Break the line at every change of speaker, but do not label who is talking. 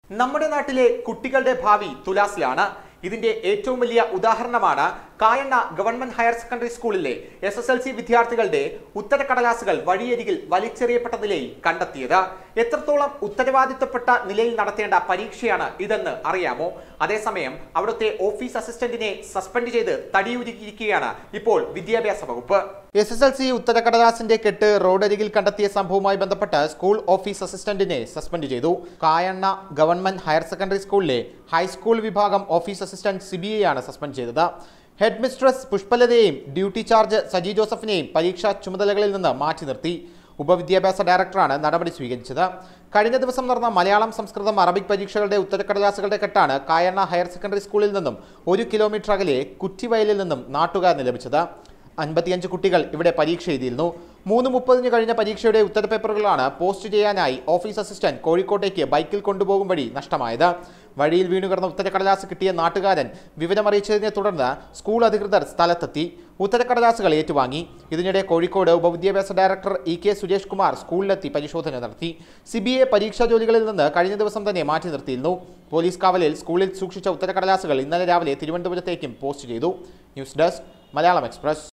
നമ്മുടെ നാട്ടിലെ കുട്ടികളുടെ ഭാവി തുലാസിലാണ് ഇതിന്റെ ഏറ്റവും വലിയ ഉദാഹരണമാണ് കായണ്ണ ഗവൺമെന്റ് ഹയർ സെക്കൻഡറി സ്കൂളിലെ എസ് എസ് എൽ സി വിദ്യാർത്ഥികളുടെ ഉത്തരക്കടലാസുകൾ വഴിയരികിൽ വലിച്ചെറിയപ്പെട്ട നിലയിൽ കണ്ടെത്തിയത് എത്രത്തോളം ഉത്തരവാദിത്തപ്പെട്ട നിലയിൽ നടത്തേണ്ട പരീക്ഷയാണ് ഇതെന്ന് അറിയാമോ അതേസമയം അവിടുത്തെ ഓഫീസ് അസിസ്റ്റന്റിനെ സസ്പെൻഡ് ചെയ്ത് തടിയൂരിയിരിക്കുകയാണ് ഇപ്പോൾ വിദ്യാഭ്യാസ വകുപ്പ് എസ് എസ് എൽ സി ഉത്തരക്കടലാസിന്റെ കെട്ട് റോഡരികിൽ കണ്ടെത്തിയ സംഭവവുമായി ബന്ധപ്പെട്ട് സ്കൂൾ ഓഫീസ് അസിസ്റ്റന്റിനെ സസ്പെൻഡ് ചെയ്തു കായണ്ണ ഗവൺമെന്റ് ഹയർ സെക്കൻഡറി സ്കൂളിലെ ഹൈസ്കൂൾ വിഭാഗം ഓഫീസ് അസിസ്റ്റന്റ് സിബിയെയാണ് സസ്പെൻഡ് ചെയ്തത് ഹെഡ് മിസ്ട്രസ് പുഷ്പലതയെയും ഡ്യൂട്ടി ചാർജ് സജി ജോസഫിനെയും പരീക്ഷാ ചുമതലകളിൽ നിന്ന് മാറ്റി നിർത്തി ഉപവിദ്യാഭ്യാസ ഡയറക്ടറാണ് നടപടി സ്വീകരിച്ചത് കഴിഞ്ഞ ദിവസം നടന്ന മലയാളം സംസ്കൃതം അറബിക് പരീക്ഷകളുടെ ഉത്തരക്കടലാസുകളുടെ കെട്ടാണ് കായണ്ണ ഹയർ സെക്കൻഡറി സ്കൂളിൽ നിന്നും ഒരു കിലോമീറ്റർ അകലെ കുറ്റിവയലിൽ നിന്നും നാട്ടുകാരന് ലഭിച്ചത് അൻപത്തിയഞ്ച് കുട്ടികൾ ഇവിടെ പരീക്ഷ എഴുതിയിരുന്നു മൂന്ന് മുപ്പതിന് കഴിഞ്ഞ പരീക്ഷയുടെ ഉത്തരപേപ്പറുകളാണ് പോസ്റ്റ് ചെയ്യാനായി ഓഫീസ് അസിസ്റ്റന്റ് കോഴിക്കോട്ടേക്ക് ബൈക്കിൽ കൊണ്ടുപോകും വഴി നഷ്ടമായത് വഴിയിൽ വീണുകിടന്ന ഉത്തരക്കടലാസ് കിട്ടിയ നാട്ടുകാരൻ വിവരമറിയിച്ചതിനെ തുടർന്ന് സ്കൂൾ അധികൃതർ സ്ഥലത്തെത്തി ഉത്തരക്കടലാസുകൾ ഏറ്റുവാങ്ങി ഇതിനിടെ കോഴിക്കോട് ഉപവിദ്യാഭ്യാസ director E K Suresh Kumar സ്കൂളിലെത്തി പരിശോധന നടത്തി സിബിഐ പരീക്ഷാ ജോലികളിൽ നിന്ന് കഴിഞ്ഞ ദിവസം തന്നെ മാറ്റി നിർത്തിയിരുന്നു പോലീസ് കാവലിൽ സ്കൂളിൽ സൂക്ഷിച്ച ഉത്തരക്കടലാസുകൾ ഇന്നലെ രാവിലെ തിരുവനന്തപുരത്തേക്കും പോസ്റ്റ് ചെയ്തു ന്യൂസ് ഡെസ്ക് മലയാളം എക്സ്പ്രസ്